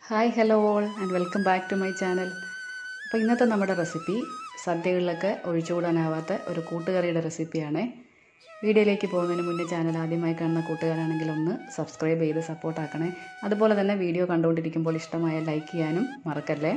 hi hello all and welcome back to my channel അപ്പോൾ ഇന്നത്തെ നമ്മുടെ റെസിപ്പി സദ്യകളിലൊക്കെ ഒഴിച്ചുകൂടാനാവാത്ത ഒരു കൂട്ടുകറിയുടെ റെസിപ്പിയാണ് വീഡിയോയിലേക്ക് പോകുന്നതിന് മുന്നേ ചാനൽ ആദ്യമായി കാണുന്ന കൂട്ടുകാരാണെങ്കിൽ ഒന്ന് സബ്സ്ക്രൈബ് ചെയ്ത് സപ്പോർട്ടാക്കണേ അതുപോലെ തന്നെ വീഡിയോ കണ്ടുകൊണ്ടിരിക്കുമ്പോൾ ഇഷ്ടമായ ലൈക്ക് ചെയ്യാനും മറക്കല്ലേ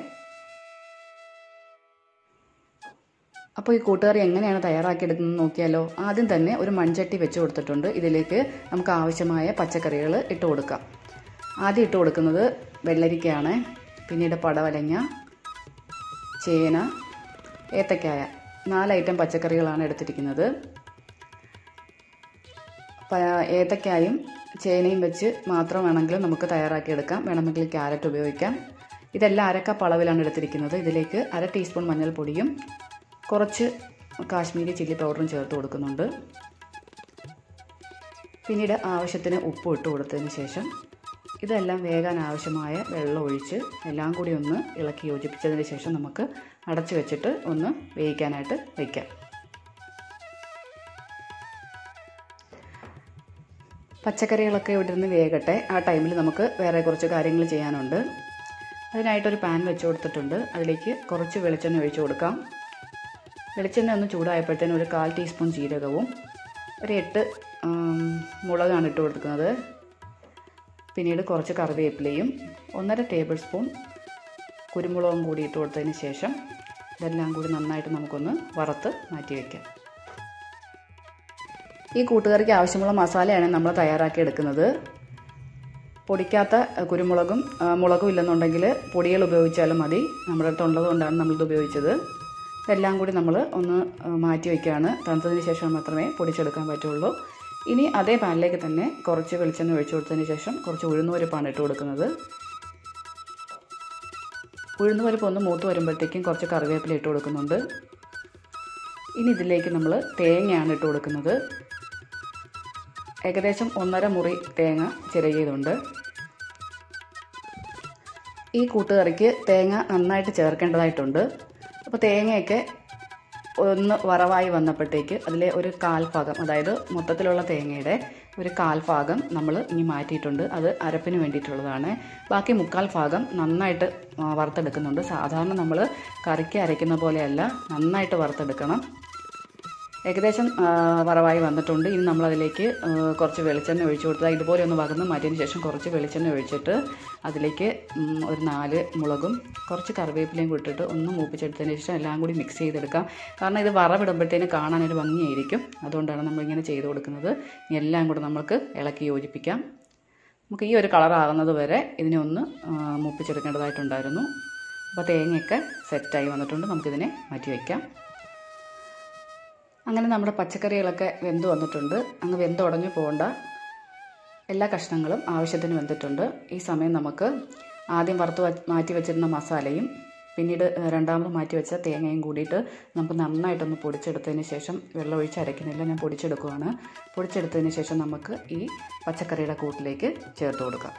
അപ്പോൾ ഈ കൂട്ടുകറി എങ്ങനെയാണ് തയ്യാറാക്കിയെടുക്കുന്നത് നോക്കിയാലോ ആദ്യം തന്നെ ഒരു മൺചട്ടി വെച്ച് കൊടുത്തിട്ടുണ്ട് ഇതിലേക്ക് നമുക്ക് ആവശ്യമായ പച്ചക്കറികൾ ഇട്ട് കൊടുക്കാം ആദ്യം ഇട്ട് കൊടുക്കുന്നത് വെള്ളരിക്കയാണ് പിന്നീട് പടവലങ്ങ ചേന ഏത്തക്കായ നാല് ഐറ്റം പച്ചക്കറികളാണ് എടുത്തിരിക്കുന്നത് ഏത്തക്കായും ചേനയും വെച്ച് മാത്രം വേണമെങ്കിലും നമുക്ക് തയ്യാറാക്കിയെടുക്കാം വേണമെങ്കിൽ ക്യാരറ്റ് ഉപയോഗിക്കാം ഇതെല്ലാം അരക്കപ്പ് അളവിലാണ് എടുത്തിരിക്കുന്നത് ഇതിലേക്ക് അര ടീസ്പൂൺ മഞ്ഞൾപ്പൊടിയും കുറച്ച് കാശ്മീരി ചില്ലി പൗഡറും ചേർത്ത് കൊടുക്കുന്നുണ്ട് പിന്നീട് ആവശ്യത്തിന് ഉപ്പ് ഇട്ട് കൊടുത്തതിന് ശേഷം ഇതെല്ലാം വേകാൻ ആവശ്യമായ വെള്ളം ഒഴിച്ച് എല്ലാം കൂടി ഒന്ന് ഇളക്കി യോജിപ്പിച്ചതിന് ശേഷം നമുക്ക് അടച്ചു വെച്ചിട്ട് ഒന്ന് വേവിക്കാനായിട്ട് വയ്ക്കാം പച്ചക്കറികളൊക്കെ ഇവിടെ നിന്ന് വേകട്ടെ ആ ടൈമിൽ നമുക്ക് വേറെ കുറച്ച് കാര്യങ്ങൾ ചെയ്യാനുണ്ട് അതിനായിട്ടൊരു പാൻ വെച്ച് കൊടുത്തിട്ടുണ്ട് അതിലേക്ക് കുറച്ച് വെളിച്ചെണ്ണ ഒഴിച്ചു കൊടുക്കാം വെളിച്ചെണ്ണ ഒന്ന് ചൂടായപ്പോഴത്തേനും ഒരു കാൽ ടീസ്പൂൺ ജീരകവും ഒരു എട്ട് മുളകാണ് ഇട്ട് കൊടുക്കുന്നത് പിന്നീട് കുറച്ച് കറിവേപ്പിലയും ഒന്നര ടേബിൾ സ്പൂൺ കുരുമുളകും കൂടി ഇട്ട് കൊടുത്തതിന് ശേഷം ഇതെല്ലാം കൂടി നന്നായിട്ട് നമുക്കൊന്ന് വറുത്ത് മാറ്റി വയ്ക്കാം ഈ കൂട്ടുകറിക്ക് ആവശ്യമുള്ള മസാലയാണ് നമ്മൾ തയ്യാറാക്കി എടുക്കുന്നത് പൊടിക്കാത്ത കുരുമുളകും മുളകും ഇല്ലെന്നുണ്ടെങ്കിൽ പൊടികൾ ഉപയോഗിച്ചാലും മതി നമ്മുടെ അടുത്ത് ഉള്ളത് കൊണ്ടാണ് നമ്മളിത് ഉപയോഗിച്ചത് ഇതെല്ലാം കൂടി നമ്മൾ ഒന്ന് മാറ്റി വയ്ക്കുകയാണ് തണുത്തതിന് ശേഷം മാത്രമേ പൊടിച്ചെടുക്കാൻ പറ്റുള്ളൂ ഇനി അതേ പാനിലേക്ക് തന്നെ കുറച്ച് വെളിച്ചെണ്ണ ഒഴിച്ചു കൊടുത്തതിന് ശേഷം കുറച്ച് ഉഴുന്നുപരിപ്പാണ് ഇട്ട് കൊടുക്കുന്നത് ഉഴുന്നുപരിപ്പ് ഒന്ന് മൂത്ത് വരുമ്പോഴത്തേക്കും കുറച്ച് കറിവേപ്പില ഇട്ട് കൊടുക്കുന്നുണ്ട് ഇനി ഇതിലേക്ക് നമ്മൾ തേങ്ങയാണ് ഇട്ട് കൊടുക്കുന്നത് ഏകദേശം ഒന്നര മുറി തേങ്ങ ചിരകിയതുണ്ട് ഈ കൂട്ടുകറിക്ക് തേങ്ങ നന്നായിട്ട് ചേർക്കേണ്ടതായിട്ടുണ്ട് അപ്പോൾ തേങ്ങയൊക്കെ ഒന്ന് വറവായി വന്നപ്പോഴത്തേക്ക് അതിലെ ഒരു കാൽഭാഗം അതായത് മൊത്തത്തിലുള്ള തേങ്ങയുടെ ഒരു കാൽഭാഗം നമ്മൾ ഇനി മാറ്റിയിട്ടുണ്ട് അത് അരപ്പിന് വേണ്ടിയിട്ടുള്ളതാണ് ബാക്കി മുക്കാൽ ഭാഗം നന്നായിട്ട് വറുത്തെടുക്കുന്നുണ്ട് സാധാരണ നമ്മൾ കറിക്ക് അരയ്ക്കുന്ന പോലെയല്ല നന്നായിട്ട് വറുത്തെടുക്കണം ഏകദേശം വറവായി വന്നിട്ടുണ്ട് ഇനി നമ്മളതിലേക്ക് കുറച്ച് വെളിച്ചെണ്ണ ഒഴിച്ചു കൊടുത്താൽ ഇതുപോലെ ഒന്ന് വകന്ന് മാറ്റിയതിന് ശേഷം കുറച്ച് വെളിച്ചെണ്ണ ഒഴിച്ചിട്ട് അതിലേക്ക് ഒരു നാല് മുളകും കുറച്ച് കറിവേപ്പിലയും കൂട്ടിട്ട് ഒന്ന് മൂപ്പിച്ചെടുത്തതിന് ശേഷം എല്ലാം കൂടി മിക്സ് ചെയ്തെടുക്കാം കാരണം ഇത് വറവിടുമ്പോഴത്തേന് കാണാനൊരു ഭംഗിയായിരിക്കും അതുകൊണ്ടാണ് നമ്മളിങ്ങനെ ചെയ്ത് കൊടുക്കുന്നത് എല്ലാം കൂടെ നമുക്ക് ഇളക്കി യോജിപ്പിക്കാം നമുക്ക് ഈ ഒരു കളറാകുന്നത് വരെ ഇതിനെ ഒന്ന് മൂപ്പിച്ചെടുക്കേണ്ടതായിട്ടുണ്ടായിരുന്നു അപ്പോൾ തേങ്ങയൊക്കെ സെറ്റായി വന്നിട്ടുണ്ട് നമുക്കിതിനെ മാറ്റി വയ്ക്കാം അങ്ങനെ നമ്മുടെ പച്ചക്കറികളൊക്കെ വെന്ത് വന്നിട്ടുണ്ട് അങ്ങ് വെന്തുടഞ്ഞു പോകേണ്ട എല്ലാ കഷ്ണങ്ങളും ആവശ്യത്തിന് വെന്തിട്ടുണ്ട് ഈ സമയം നമുക്ക് ആദ്യം വറുത്ത് മാറ്റി വെച്ചിരുന്ന മസാലയും പിന്നീട് രണ്ടാമത് മാറ്റി വെച്ച തേങ്ങയും കൂടിയിട്ട് നമുക്ക് നന്നായിട്ടൊന്ന് പൊടിച്ചെടുത്തതിന് ശേഷം വെള്ളം ഒഴിച്ച് അരയ്ക്കുന്നില്ല ഞാൻ പൊടിച്ചെടുക്കുവാണ് പൊടിച്ചെടുത്തതിന് ശേഷം നമുക്ക് ഈ പച്ചക്കറിയുടെ കൂട്ടിലേക്ക് ചേർത്ത് കൊടുക്കാം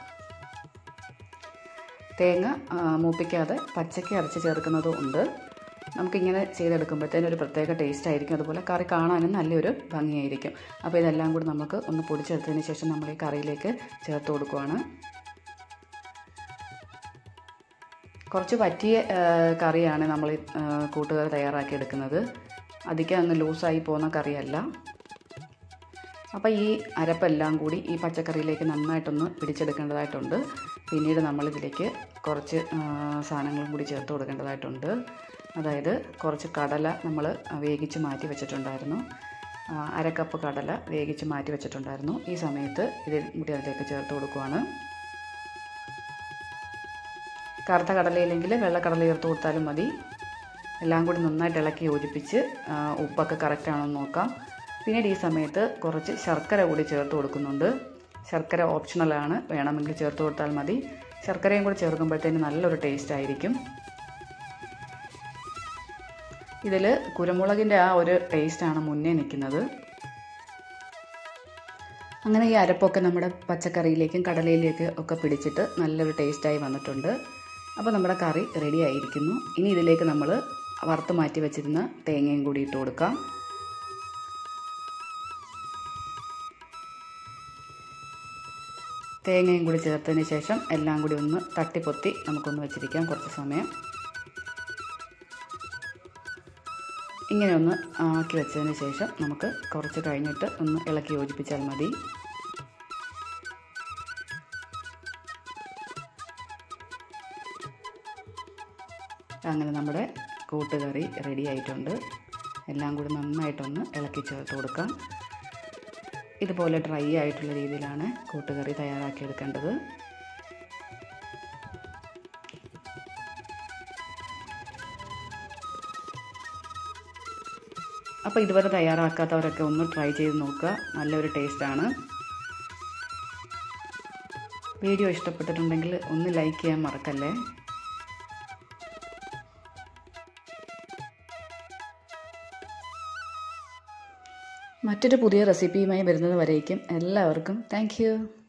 തേങ്ങ മൂപ്പിക്കാതെ പച്ചയ്ക്ക് അരച്ച് ചേർക്കുന്നതും ഉണ്ട് നമുക്കിങ്ങനെ ചെയ്തെടുക്കുമ്പോഴത്തേനും ഒരു പ്രത്യേക ടേസ്റ്റ് ആയിരിക്കും അതുപോലെ കറി കാണാനും നല്ലൊരു ഭംഗിയായിരിക്കും അപ്പോൾ ഇതെല്ലാം കൂടി നമുക്ക് ഒന്ന് പൊടിച്ചെടുത്തതിന് ശേഷം നമ്മൾ ഈ കറിയിലേക്ക് ചേർത്ത് കൊടുക്കുവാണ് കുറച്ച് പറ്റിയ കറിയാണ് നമ്മൾ കൂട്ടുകറി തയ്യാറാക്കി എടുക്കുന്നത് അധികം അങ്ങ് ലൂസായി പോകുന്ന കറിയല്ല അപ്പോൾ ഈ അരപ്പെല്ലാം കൂടി ഈ പച്ചക്കറിയിലേക്ക് നന്നായിട്ടൊന്ന് പിടിച്ചെടുക്കേണ്ടതായിട്ടുണ്ട് പിന്നീട് നമ്മളിതിലേക്ക് കുറച്ച് സാധനങ്ങളും കൂടി ചേർത്ത് കൊടുക്കേണ്ടതായിട്ടുണ്ട് അതായത് കുറച്ച് കടല നമ്മൾ വേവിച്ച് മാറ്റി വെച്ചിട്ടുണ്ടായിരുന്നു അര കപ്പ് കടല വേവിച്ച് മാറ്റി വെച്ചിട്ടുണ്ടായിരുന്നു ഈ സമയത്ത് ഇതിൽ കൂടി അതിലേക്ക് ചേർത്ത് കൊടുക്കുവാണ് കറുത്ത കടലയില്ലെങ്കിൽ വെള്ളക്കടല ചേർത്ത് കൊടുത്താലും മതി എല്ലാം കൂടി നന്നായിട്ട് ഇളക്കി യോജിപ്പിച്ച് ഉപ്പൊക്കെ കറക്റ്റാണോ എന്ന് നോക്കാം പിന്നീട് ഈ സമയത്ത് കുറച്ച് ശർക്കര കൂടി ചേർത്ത് കൊടുക്കുന്നുണ്ട് ശർക്കര ഓപ്ഷണലാണ് വേണമെങ്കിൽ ചേർത്ത് കൊടുത്താൽ മതി ശർക്കരയും കൂടി ചേർക്കുമ്പോഴത്തേന് നല്ലൊരു ടേസ്റ്റ് ആയിരിക്കും ഇതിൽ കുരുമുളകിൻ്റെ ആ ഒരു ടേസ്റ്റാണ് മുന്നേ നിൽക്കുന്നത് അങ്ങനെ ഈ അരപ്പൊക്കെ നമ്മുടെ പച്ചക്കറിയിലേക്കും കടലയിലേക്കും ഒക്കെ പിടിച്ചിട്ട് നല്ലൊരു ടേസ്റ്റായി വന്നിട്ടുണ്ട് അപ്പോൾ നമ്മുടെ കറി റെഡി ആയിരിക്കുന്നു ഇനി ഇതിലേക്ക് നമ്മൾ വറുത്ത് മാറ്റി വെച്ചിരുന്ന തേങ്ങയും കൂടി ഇട്ട് കൊടുക്കാം തേങ്ങയും കൂടി ചേർത്തതിന് ശേഷം എല്ലാം കൂടി ഒന്ന് തട്ടിപ്പൊത്തി നമുക്കൊന്ന് വെച്ചിരിക്കാം കുറച്ച് സമയം ഇങ്ങനെ ഒന്ന് ആക്കി വെച്ചതിന് ശേഷം നമുക്ക് കുറച്ച് കഴിഞ്ഞിട്ട് ഒന്ന് ഇളക്കി യോജിപ്പിച്ചാൽ മതി അങ്ങനെ നമ്മുടെ കൂട്ടുകറി റെഡി ആയിട്ടുണ്ട് എല്ലാം കൂടി നന്നായിട്ടൊന്ന് ഇളക്കി ചേർത്ത് കൊടുക്കാം ഇതുപോലെ ഡ്രൈ ആയിട്ടുള്ള രീതിയിലാണ് കൂട്ടുകറി തയ്യാറാക്കിയെടുക്കേണ്ടത് അപ്പോൾ ഇതുവരെ തയ്യാറാക്കാത്തവരൊക്കെ ഒന്ന് ട്രൈ ചെയ്ത് നോക്കുക നല്ലൊരു ടേസ്റ്റാണ് വീഡിയോ ഇഷ്ടപ്പെട്ടിട്ടുണ്ടെങ്കിൽ ഒന്ന് ലൈക്ക് ചെയ്യാൻ മറക്കല്ലേ മറ്റൊരു പുതിയ റെസിപ്പിയുമായി വരുന്നത് വരേക്കും എല്ലാവർക്കും താങ്ക്